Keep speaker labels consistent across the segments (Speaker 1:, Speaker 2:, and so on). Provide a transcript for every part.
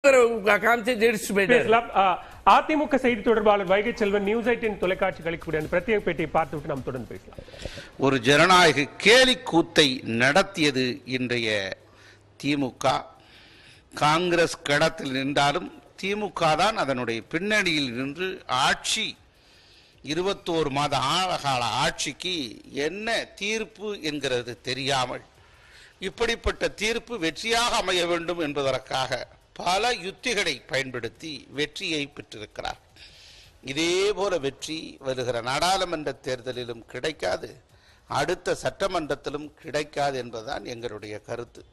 Speaker 1: concentrate
Speaker 2: பேசலாம் ஆ, அதிமுக செய்தி தொடர்பாளர் வைகை செல்வன் நியூஸ் எயிட்டின் தொலைக்காட்சி அளிக்கக்கூடிய அந்த பிரத்யேக பேட்டியை பார்த்துவிட்டு நாம் தொடர்ந்து பேசலாம்
Speaker 3: ஒரு ஜனநாயக கேலி கூத்தை நடத்தியது இன்றைய திமுக காங்கிரஸ் கடத்தில் நின்றாலும் திமுக தான் அதனுடைய பின்னணியில் நின்று ஆட்சி இருபத்தோரு மாத ஆழகால ஆட்சிக்கு என்ன தீர்ப்பு என்கிறது தெரியாமல் இப்படிப்பட்ட தீர்ப்பு வெற்றியாக அமைய வேண்டும் என்பதற்காக பல யுத்திகளை பயன்படுத்தி வெற்றியை பெற்றிருக்கிறார் இதே போல வெற்றி வருகிற நாடாளுமன்ற தேர்தலிலும் கிடைக்காது அடுத்த சட்டமன்றத்திலும் கிடைக்காது என்பதுதான் எங்களுடைய கருத்து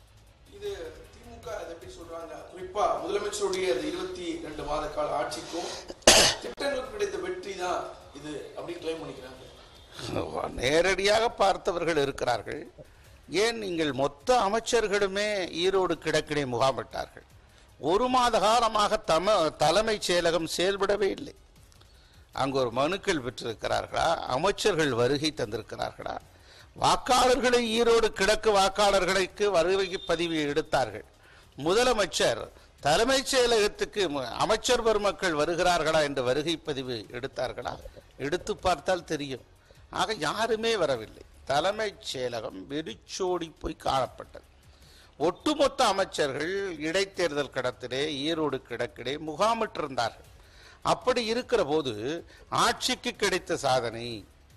Speaker 4: இது திமுக அதை எப்படி சொல்றாங்க குறிப்பா முதலமைச்சருடைய இந்த இருபத்தி ரெண்டு மாத கால ஆட்சிக்கும் திட்டங்களுக்கு கிடைத்த வெற்றி தான் இது அப்படின்னு கிளைம் பண்ணிக்கிறாங்க
Speaker 3: நேரடியாக பார்த்தவர்கள் இருக்கிறார்கள் ஏன் நீங்கள் மொத்த அமைச்சர்களுமே ஈரோடு கிழக்கிலே முகாமிட்டார்கள் ஒரு மாத காலமாக தம தலைமைச் செயலகம் செயல்படவே இல்லை அங்கு ஒரு மனுக்கள் பெற்றிருக்கிறார்களா அமைச்சர்கள் வருகை தந்திருக்கிறார்களா வாக்காளர்களை ஈரோடு கிழக்கு வாக்காளர்களுக்கு வருகை பதிவு எடுத்தார்கள் முதலமைச்சர் தலைமைச் செயலகத்துக்கு ம- அமைச்சர் பெருமக்கள் வருகிறார்களா என்று வருகை பதிவு எடுத்தார்களா எடுத்து பார்த்தால் தெரியும் ஆக யாருமே வரவில்லை தலைமைச் செயலகம் வெறிச்சோடி போய் காணப்பட்டது ஒட்டுமொத்த அமைச்சர்கள் இடைத்தேர்தல் கடத்திலே ஈரோடு கிழக்கிலே முகாமிட்டிருந்தார்கள் அப்படி இருக்கிற போது ஆட்சிக்கு கிடைத்த சாதனை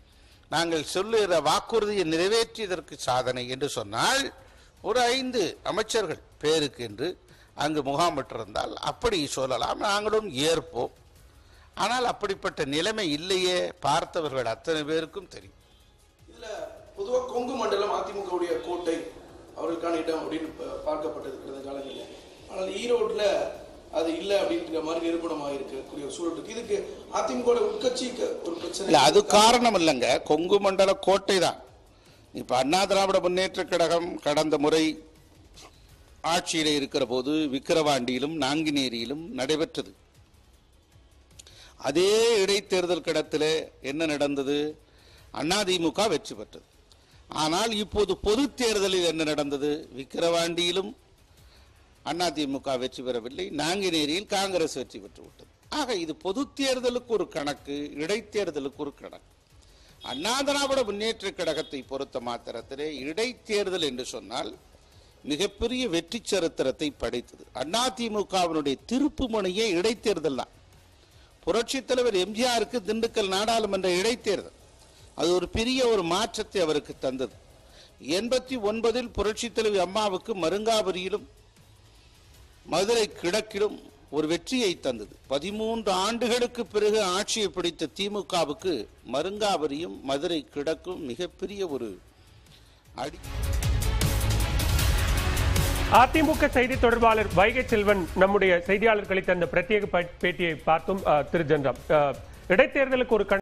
Speaker 3: நாங்கள் சொல்லுகிற வாக்குறுதியை நிறைவேற்றியதற்கு சாதனை என்று சொன்னால் ஒரு ஐந்து அமைச்சர்கள் பேருக்கு என்று அங்கு முகாமிட்டிருந்தால் அப்படி சொல்லலாம் நாங்களும் ஏற்போம் ஆனால் அப்படிப்பட்ட நிலைமை இல்லையே பார்த்தவர்கள் அத்தனை பேருக்கும் தெரியும்
Speaker 4: இதுல பொதுவா கொங்கு மண்டலம் அதிமுகவுடைய கோட்டை அவர்களுக்கான இடம் அப்படின்னு ப- பார்க்கப்பட்டது கடந்த காலங்களில் ஆனால் ஈரோட்ல அது இல்லை அப்படின்ற மாதிரி நிரூபணமாக இருக்கக்கூடிய ஒரு சூழல் இருக்கு இதுக்கு அதிமுக உட்கட்சிக்கு ஒரு பிரச்சனை
Speaker 3: இல்ல அது காரணம் இல்லைங்க கொங்கு மண்டல கோட்டை தான் இப்ப அண்ணா திராவிட முன்னேற்ற கழகம் கடந்த முறை ஆட்சியில இருக்கிற போது விக்கிரவாண்டியிலும் நாங்குநேரியிலும் நடைபெற்றது அதே இடைத்தேர்தல் கடத்தில் என்ன நடந்தது அதிமுக வெற்றி பெற்றது ஆனால் இப்போது பொது தேர்தலில் என்ன நடந்தது விக்கிரவாண்டியிலும் அதிமுக வெற்றி பெறவில்லை நாங்குநேரியில் காங்கிரஸ் வெற்றி பெற்று விட்டது ஆக இது பொது தேர்தலுக்கு ஒரு கணக்கு இடைத்தேர்தலுக்கு ஒரு கணக்கு அண்ணா திராவிட முன்னேற்ற கழகத்தை பொறுத்த மாத்திரத்திலே இடைத்தேர்தல் என்று சொன்னால் மிகப்பெரிய வெற்றி சரித்திரத்தை படைத்தது அதிமுகவினுடைய திருப்பு முனையே இடைத்தேர்தல் தான் புரட்சித் தலைவர் எம்ஜிஆருக்கு திண்டுக்கல் நாடாளுமன்ற இடைத்தேர்தல் அது ஒரு பெரிய ஒரு மாற்றத்தை அவருக்கு தந்தது எண்பத்தி ஒன்பதில் புரட்சித் தலைவர் அம்மாவுக்கு மருங்காபுரியிலும் மதுரை கிழக்கிலும் ஒரு வெற்றியை தந்தது பதிமூன்று ஆண்டுகளுக்கு பிறகு ஆட்சியை பிடித்த திமுகவுக்கு மருங்காபுரியும் மதுரை கிழக்கும் மிகப்பெரிய ஒரு அடி
Speaker 2: அதிமுக செய்தி தொடர்பாளர் வைகை செல்வன் நம்முடைய செய்தியாளர்களுக்கு அந்த பிரத்யேக ப- பேட்டியை பார்த்தும் ஆ, திரு ஜென்ராம் ஆ, இடைத்தேர்தலுக்கு ஒரு கண்